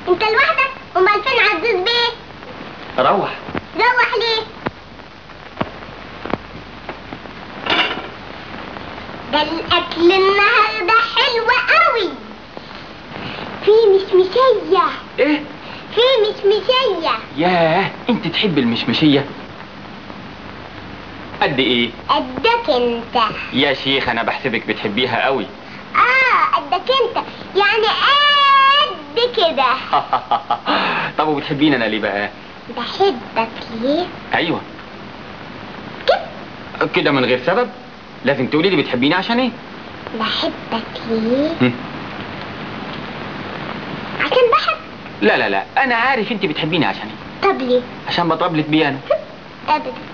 انت لوحدك امال فين عزوز بيه روح روح ليه ده الاكل النهارده حلو قوي في مشمشيه ايه في مشمشيه ياه انت تحب المشمشيه قد ايه قدك انت يا شيخ انا بحسبك بتحبيها قوي اه قدك انت يعني قد كده طب وبتحبيني انا ليه بقى بحبك ليه ايوه كده كده من غير سبب لازم تقولي لي بتحبيني عشان ايه بحبك ليه هم. عشان بحب لا لا لا انا عارف انت بتحبيني عشان ايه طب ليه عشان بطبلك بيانو ابدا